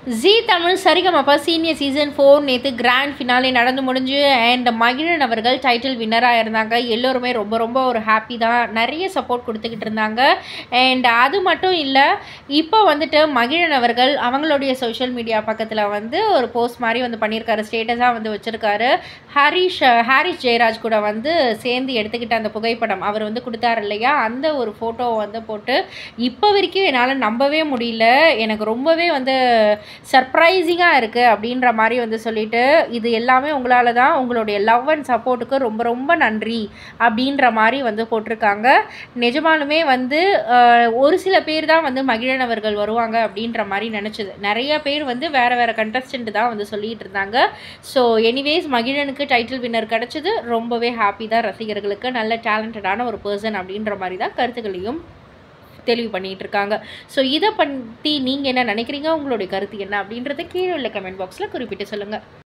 ஜீ Tamil Saregamapa senior season four நேற்று grand finale நடந்து முடிஞ்சு அண்ட் மகிழன் அவர்கள் டைட்டில் வின்னராக இருந்தாங்க எல்லோருமே ரொம்ப ரொம்ப ஒரு ஹாப்பி தான் நிறைய சப்போர்ட் கொடுத்துக்கிட்டு இருந்தாங்க அண்ட் அது மட்டும் இல்லை இப்போ வந்துட்டு மகிழன் அவர்கள் அவங்களுடைய சோஷியல் மீடியா பக்கத்தில் வந்து ஒரு போஸ்ட் மாதிரி வந்து பண்ணியிருக்காரு ஸ்டேட்டஸாக வந்து வச்சுருக்காரு ஹரிஷ் ஹாரிஸ் ஜெயராஜ் கூட வந்து சேர்ந்து எடுத்துக்கிட்ட அந்த புகைப்படம் அவர் வந்து கொடுத்தாரு இல்லையா அந்த ஒரு ஃபோட்டோவை வந்து போட்டு இப்போ வரைக்கும் என்னால் நம்பவே முடியல எனக்கு ரொம்பவே வந்து சர்ப்ரைசிங்காக இருக்குது அப்படின்ற மாதிரி வந்து சொல்லிட்டு இது எல்லாமே உங்களால் தான் உங்களுடைய லவ் அண்ட் சப்போர்ட்டுக்கு ரொம்ப ரொம்ப நன்றி அப்படின்ற மாதிரி வந்து போட்டிருக்காங்க நிஜமாலுமே வந்து அஹ், ஒரு சில பேர் தான் வந்து மகிழன் அவர்கள் வருவாங்க அப்படின்ற மாதிரி நினச்சது நிறைய பேர் வந்து வேறு வேறு கண்டஸ்டன்ட் தான் வந்து சொல்லிட்டு இருந்தாங்க ஸோ எனிவேஸ் மகிழனுக்கு டைட்டில் வின்னர் கிடச்சது ரொம்பவே ஹாப்பி தான் ரசிகர்களுக்கு நல்ல டேலண்டடான ஒரு பர்சன் அப்படின்ற மாதிரி தான் கருத்துக்களையும் தெளிவு பண்ணிட்டு இருக்காங்க ஸோ இதை பற்றி நீங்கள் என்ன நினைக்கிறீங்க உங்களுடைய கருத்து என்ன அப்படின்றத கீழே உள்ள கமெண்ட் பாக்ஸில் குறிப்பிட்டு சொல்லுங்கள்